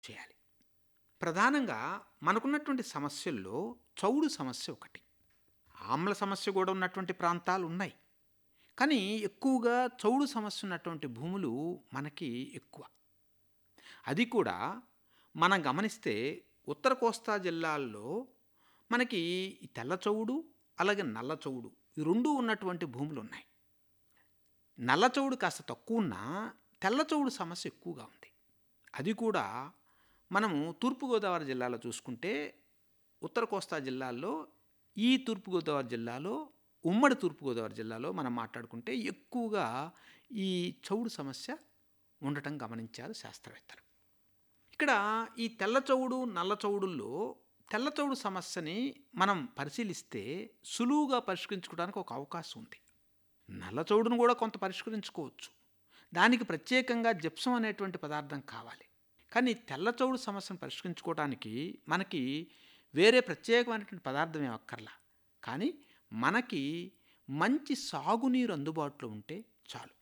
చేయాలి ప్రధానంగా మనకున్నటువంటి సమస్యల్లో చౌడు సమస్య ఒకటి ఆమ్ల సమస్య కూడా ఉన్నటువంటి ప్రాంతాలు ఉన్నాయి కానీ ఎక్కువగా చౌడు సమస్య ఉన్నటువంటి భూములు మనకి ఎక్కువ అది కూడా మనం గమనిస్తే ఉత్తర కోస్తా జిల్లాల్లో మనకి ఈ తెల్ల చౌడు అలాగే నల్ల చౌడు ఈ రెండు ఉన్నటువంటి భూములు ఉన్నాయి నల్ల చౌడు కాస్త తక్కువ ఉన్నా తెల్ల చౌడు సమస్య ఎక్కువగా ఉంది అది కూడా మనము తూర్పుగోదావరి జిల్లాలో చూసుకుంటే ఉత్తర కోస్తా జిల్లాల్లో ఈ తూర్పుగోదావరి జిల్లాలో ఉమ్మడి తూర్పుగోదావరి జిల్లాలో మనం మాట్లాడుకుంటే ఎక్కువగా ఈ చౌడు సమస్య ఉండటం గమనించారు శాస్త్రవేత్తలు ఇక్కడ ఈ తెల్ల చౌడు నల్ల చౌడుల్లో తెల్ల చౌడు సమస్యని మనం పరిశీలిస్తే సులువుగా పరిష్కరించుకోవడానికి ఒక అవకాశం ఉంది నల్ల చౌడును కూడా కొంత పరిష్కరించుకోవచ్చు దానికి ప్రత్యేకంగా జిప్సం అనేటువంటి పదార్థం కావాలి కానీ తెల్ల చౌడు సమస్యను పరిష్కరించుకోవడానికి మనకి వేరే ప్రత్యేకమైనటువంటి పదార్థం ఏం అక్కర్లా కానీ మనకి మంచి సాగునీరు అందుబాటులో ఉంటే చాలు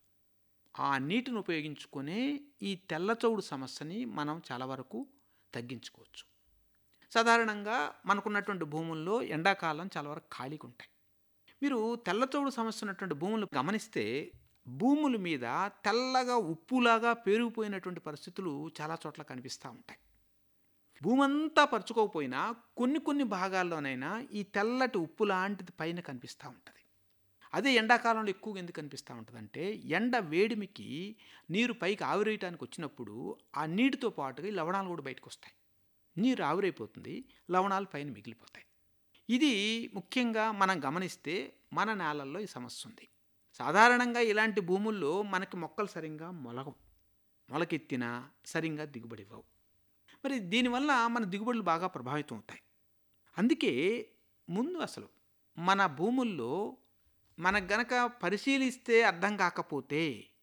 ఆ నీటిని ఉపయోగించుకునే ఈ తెల్ల చౌడు సమస్యని మనం చాలా వరకు తగ్గించుకోవచ్చు సాధారణంగా మనకున్నటువంటి భూముల్లో ఎండాకాలం చాలా వరకు ఖాళీగా ఉంటాయి మీరు తెల్ల చౌడు సమస్య ఉన్నటువంటి భూములు గమనిస్తే భూముల మీద తెల్లగా ఉప్పులాగా పేరుకుపోయినటువంటి పరిస్థితులు చాలా చోట్ల కనిపిస్తూ ఉంటాయి భూమి అంతా పరుచుకోకపోయినా కొన్ని కొన్ని భాగాల్లోనైనా ఈ తెల్లటి ఉప్పు లాంటిది పైన కనిపిస్తూ ఉంటుంది అదే ఎండాకాలంలో ఎక్కువగా ఎందుకు కనిపిస్తూ ఉంటుందంటే ఎండ వేడిమికి నీరు పైకి ఆవిరేయటానికి వచ్చినప్పుడు ఆ నీటితో పాటుగా ఈ లవణాలు కూడా బయటకు వస్తాయి నీరు ఆవిరైపోతుంది లవణాలు పైన మిగిలిపోతాయి ఇది ముఖ్యంగా మనం గమనిస్తే మన నేలల్లో ఈ సమస్య ఉంది సాధారణంగా ఇలాంటి భూముల్లో మనకి మొక్కలు సరిగ్గా మొలగవు మొలకెత్తినా సరిగ్గా దిగుబడి ఇవ్వవు మరి దీనివల్ల మన దిగుబడులు బాగా ప్రభావితం అవుతాయి అందుకే ముందు అసలు మన భూముల్లో మనకు గనక పరిశీలిస్తే అర్థం కాకపోతే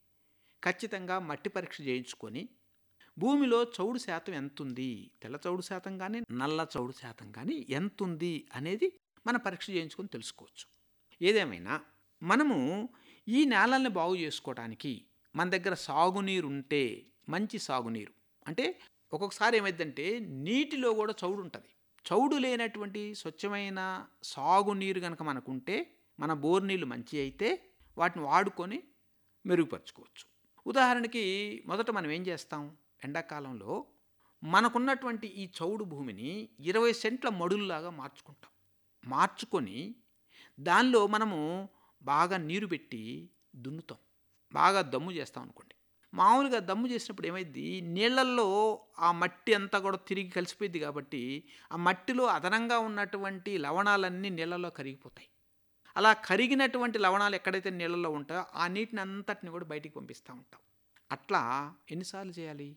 ఖచ్చితంగా మట్టి పరీక్ష చేయించుకొని భూమిలో చౌడు శాతం ఎంతుంది తెల్ల చౌడు శాతం కానీ నల్ల చౌడు శాతం కానీ ఎంతుంది అనేది మన పరీక్ష చేయించుకొని తెలుసుకోవచ్చు ఏదేమైనా మనము ఈ నేలల్ని బాగు చేసుకోవడానికి మన దగ్గర సాగునీరు ఉంటే మంచి సాగునీరు అంటే ఒక్కొక్కసారి ఏమైందంటే నీటిలో కూడా చౌడు ఉంటుంది చౌడు లేనటువంటి స్వచ్ఛమైన సాగునీరు కనుక మనకుంటే మన బోర్ నీళ్ళు మంచి అయితే వాటిని వాడుకొని మెరుగుపరుచుకోవచ్చు ఉదాహరణకి మొదట మనం ఏం చేస్తాం ఎండాకాలంలో మనకున్నటువంటి ఈ చౌడు భూమిని ఇరవై సెంట్ల మడుల్లాగా మార్చుకుంటాం మార్చుకొని దానిలో మనము బాగా నీరు పెట్టి దున్నుతాం బాగా దమ్ము చేస్తాం అనుకోండి మామూలుగా దమ్ము చేసినప్పుడు ఏమైంది నీళ్ళల్లో ఆ మట్టి అంతా కూడా తిరిగి కలిసిపోయింది కాబట్టి ఆ మట్టిలో అదనంగా ఉన్నటువంటి లవణాలన్నీ నీళ్ళలో కరిగిపోతాయి అలా కరిగినటువంటి లవణాలు ఎక్కడైతే నీళ్ళలో ఉంటాయో ఆ నీటిని అంతటిని కూడా బయటికి పంపిస్తూ ఉంటాం అట్లా ఎన్నిసార్లు చేయాలి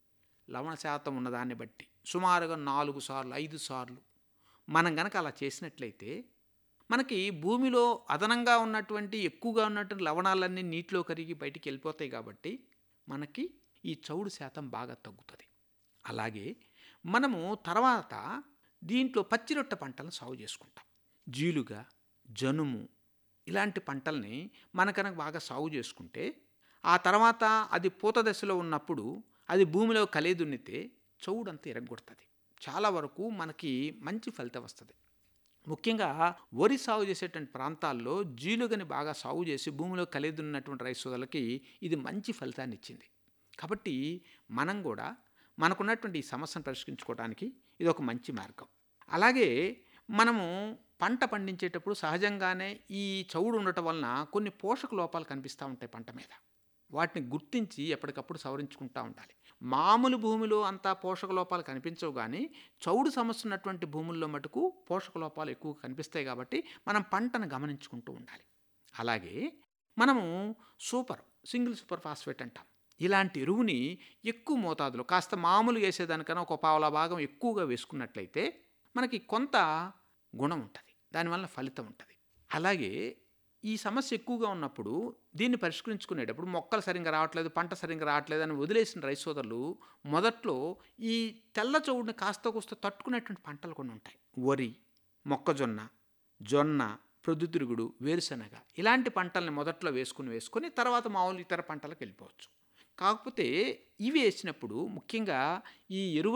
లవణ శాతం ఉన్నదాన్ని బట్టి సుమారుగా నాలుగు సార్లు ఐదు సార్లు మనం గనక అలా చేసినట్లయితే మనకి భూమిలో అదనంగా ఉన్నటువంటి ఎక్కువగా ఉన్నటువంటి లవణాలన్నీ నీటిలో కరిగి బయటికి వెళ్ళిపోతాయి కాబట్టి మనకి ఈ చౌడు శాతం బాగా తగ్గుతుంది అలాగే మనము తర్వాత దీంట్లో పచ్చిరొట్ట పంటలను సాగు చేసుకుంటాం జీలుగా జనుము ఇలాంటి పంటల్ని మన కనుక బాగా సాగు చేసుకుంటే ఆ తర్వాత అది పూత దశలో ఉన్నప్పుడు అది భూమిలో కలే దున్నితే చౌడంతా ఎరగొడుతుంది చాలా వరకు మనకి మంచి ఫలితం వస్తుంది ముఖ్యంగా వరి సాగు చేసేటువంటి ప్రాంతాల్లో జీలుగని బాగా సాగు చేసి భూమిలో కలిదున్నటువంటి రైతు సోదరులకి ఇది మంచి ఫలితాన్ని ఇచ్చింది కాబట్టి మనం కూడా మనకున్నటువంటి ఈ సమస్యను పరిష్కరించుకోవడానికి ఇది ఒక మంచి మార్గం అలాగే మనము పంట పండించేటప్పుడు సహజంగానే ఈ చౌడు ఉండటం వలన కొన్ని పోషక లోపాలు కనిపిస్తూ ఉంటాయి పంట మీద వాటిని గుర్తించి ఎప్పటికప్పుడు సవరించుకుంటూ ఉండాలి మామూలు భూమిలో అంతా పోషక లోపాలు కనిపించవు కానీ చౌడు సమస్య ఉన్నటువంటి భూముల్లో మటుకు పోషక లోపాలు ఎక్కువ కనిపిస్తాయి కాబట్టి మనం పంటను గమనించుకుంటూ ఉండాలి అలాగే మనము సూపర్ సింగిల్ సూపర్ ఫాస్ఫేట్ అంటాం ఇలాంటి ఎరువుని ఎక్కువ మోతాదులో కాస్త మామూలు వేసేదానికన్నా ఒక పావుల భాగం ఎక్కువగా వేసుకున్నట్లయితే మనకి కొంత గుణం ఉంటుంది దానివల్ల ఫలితం ఉంటుంది అలాగే ఈ సమస్య ఎక్కువగా ఉన్నప్పుడు దీన్ని పరిష్కరించుకునేటప్పుడు మొక్కలు సరిగ్గా రావట్లేదు పంట సరిగ్గా రావట్లేదు అని వదిలేసిన రైతు సోదరులు మొదట్లో ఈ తెల్ల చౌడుని కాస్త కూస్త తట్టుకునేటువంటి పంటలు కొన్ని ఉంటాయి వరి మొక్కజొన్న జొన్న ప్రొద్దుతిరుగుడు వేరుశనగ ఇలాంటి పంటల్ని మొదట్లో వేసుకుని వేసుకొని తర్వాత మామూలు ఇతర పంటలకు వెళ్ళిపోవచ్చు కాకపోతే ఇవి వేసినప్పుడు ముఖ్యంగా ఈ ఎరువులు